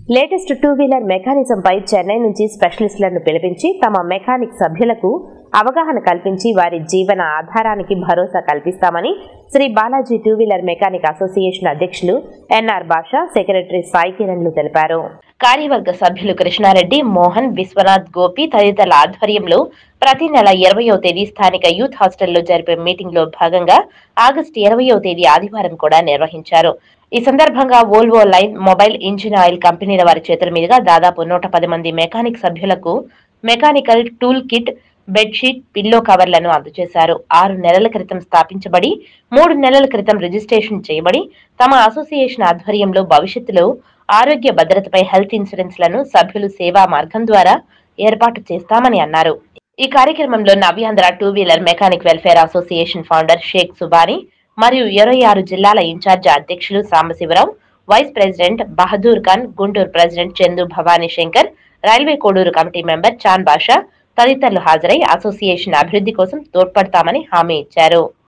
latest two wheeler mechanism పై చెన్నై నుంచి స్పెషలిస్టులను పిలిపించి తమ మెకానిక్ సభ్యులకు అవగాహన కల్పించి వారి జీవన ఆధారానికి భరోసా కల్పిస్తామని Shri Balaji two wheeler mechanic association అధ్యక్షులు ఎన్ఆర్ బాషా సెక్రటరీ సాయి కిరణ్లు తెలిపారు కార్యవర్గ సభ్యులు కృష్ణారెడ్డి మోహన్ విశ్వనాథ్ గోపి తదితరుల ఆధ్వర్యంలో ప్రతి నెల ఇరవయో తేదీ స్థానిక యూత్ హాస్టల్లో జరిపే మీటింగ్ లో భాగంగా ఆగస్టు ఇరవయో తేదీ ఆదివారం కూడా నిర్వహించారు ఈ సందర్భంగా Volvo line mobile engine oil కంపెనీల వారి చేతుల మీదుగా దాదాపు నూట పది మంది మెకానిక్ సభ్యులకు mechanical tool kit bedsheet pillow కవర్లను అందజేశారు ఆరు నెలల క్రితం స్థాపించబడి మూడు నెలల క్రితం రిజిస్ట్రేషన్ చేయబడి తమ అసోసియేషన్ ఆధ్వర్యంలో భవిష్యత్తులో ఆరోగ్య భద్రతపై హెల్త్ ఇన్సూరెన్స్ లను సభ్యులు సేవా మార్గం ద్వారా ఏర్పాటు చేస్తామని అన్నారు ఈ కార్యక్రమంలో Navyandhra two wheeler mechanic welfare association founder Sheikh Subani మరియు ఇరవై ఆరు జిల్లాల ఇన్ఛార్జ్ అధ్యక్షులు Sambasivarao vice president Bahadur Khan Guntur president Chandu Bhavani Shankar railway Koduru committee member Chan Basha తదితరులు హాజరై అసోసియేషన్ అభివృద్ధి కోసం తోడ్పడతామని హామీ ఇచ్చారు